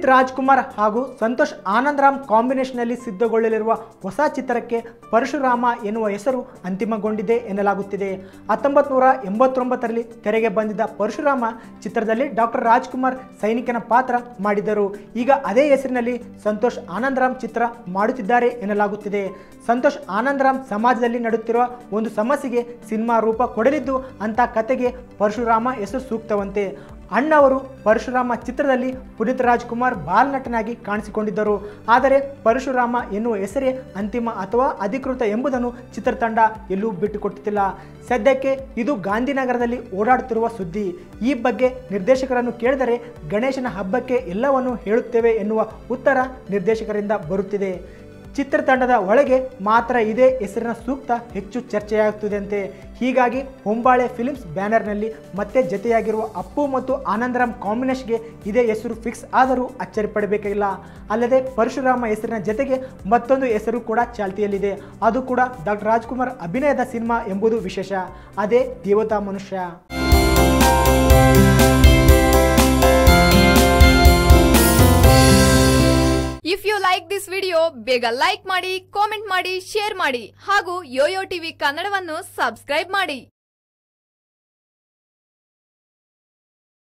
ಪುನೀತ್ ರಾಜ್ಕುಮಾರ್ ಹಾಗೂ ಸಂತೋಷ್ ಆನಂದರಾಮ್ ಕಾಂಬಿನೇಷನ್ನಲ್ಲಿ ಸಿದ್ಧಗೊಳ್ಳಲಿರುವ ಹೊಸ ಚಿತ್ರಕ್ಕೆ ಪರಶುರಾಮ ಎನ್ನುವ ಹೆಸರು ಅಂತಿಮಗೊಂಡಿದೆ ಎನ್ನಲಾಗುತ್ತಿದೆ ಹತ್ತೊಂಬತ್ತು ನೂರ ಎಂಬತ್ತೊಂಬತ್ತರಲ್ಲಿ ತೆರೆಗೆ ಬಂದಿದ್ದ ಪರಶುರಾಮ ಚಿತ್ರದಲ್ಲಿ ಡಾಕ್ಟರ್ ರಾಜ್ಕುಮಾರ್ ಸೈನಿಕನ ಪಾತ್ರ ಮಾಡಿದ್ದರು ಈಗ ಅದೇ ಹೆಸರಿನಲ್ಲಿ ಸಂತೋಷ್ ಆನಂದರಾಮ್ ಚಿತ್ರ ಮಾಡುತ್ತಿದ್ದಾರೆ ಎನ್ನಲಾಗುತ್ತಿದೆ ಸಂತೋಷ್ ಆನಂದರಾಮ್ ಸಮಾಜದಲ್ಲಿ ನಡುತ್ತಿರುವ ಒಂದು ಸಮಸ್ಯೆಗೆ ಸಿನಿಮಾ ರೂಪ ಕೊಡಲಿದ್ದು ಅಂತ ಕತೆಗೆ ಪರಶುರಾಮ ಹೆಸರು ಸೂಕ್ತವಂತೆ ಅಣ್ಣವರು ಪರಶುರಾಮ ಚಿತ್ರದಲ್ಲಿ ಪುನೀತ್ ರಾಜ್ಕುಮಾರ್ ಬಾಲನಟನಾಗಿ ಕಾಣಿಸಿಕೊಂಡಿದ್ದರು ಆದರೆ ಪರಶುರಾಮ ಎನ್ನುವ ಹೆಸರೇ ಅಂತಿಮ ಅಥವಾ ಅಧಿಕೃತ ಎಂಬುದನ್ನು ಚಿತ್ರತಂಡ ಎಲ್ಲೂ ಬಿಟ್ಟುಕೊಟ್ಟಿಲ್ಲ ಸದ್ಯಕ್ಕೆ ಇದು ಗಾಂಧಿನಗರದಲ್ಲಿ ಓಡಾಡುತ್ತಿರುವ ಸುದ್ದಿ ಈ ಬಗ್ಗೆ ನಿರ್ದೇಶಕರನ್ನು ಕೇಳಿದರೆ ಗಣೇಶನ ಹಬ್ಬಕ್ಕೆ ಎಲ್ಲವನ್ನು ಹೇಳುತ್ತೇವೆ ಎನ್ನುವ ಉತ್ತರ ನಿರ್ದೇಶಕರಿಂದ ಬರುತ್ತಿದೆ ಚಿತ್ರತಂಡದ ಒಳಗೆ ಮಾತ್ರ ಇದೇ ಹೆಸರಿನ ಸೂಕ್ತ ಹೆಚ್ಚು ಚರ್ಚೆಯಾಗುತ್ತಿದೆಯಂತೆ ಹೀಗಾಗಿ ಹೊಂಬಾಳೆ ಫಿಲಿಮ್ಸ್ ಬ್ಯಾನರ್ನಲ್ಲಿ ಮತ್ತೆ ಜತೆಯಾಗಿರುವ ಅಪ್ಪು ಮತ್ತು ಆನಂದರಾಮ್ ಕಾಂಬಿನೇಷನ್ಗೆ ಇದೇ ಹೆಸರು ಫಿಕ್ಸ್ ಆದರೂ ಅಚ್ಚರಿ ಪಡಬೇಕಾಗಿಲ್ಲ ಅಲ್ಲದೆ ಪರಶುರಾಮ ಹೆಸರಿನ ಜತೆಗೆ ಮತ್ತೊಂದು ಹೆಸರು ಕೂಡ ಚಾಲ್ತಿಯಲ್ಲಿದೆ ಅದು ಕೂಡ ಡಾಕ್ಟರ್ ರಾಜ್ಕುಮಾರ್ ಅಭಿನಯದ ಸಿನಿಮಾ ಎಂಬುದು ವಿಶೇಷ ಅದೇ ದೇವತಾ ಮನುಷ್ಯ if you like this video ಬೇಗ ಲೈಕ್ ಮಾಡಿ ಕಾಮೆಂಟ್ ಮಾಡಿ ಶೇರ್ ಮಾಡಿ ಹಾಗೂ ಯೋಯೋ ಟಿವಿ ಕನ್ನಡವನ್ನು ಸಬ್ಸ್ಕ್ರೈಬ್ ಮಾಡಿ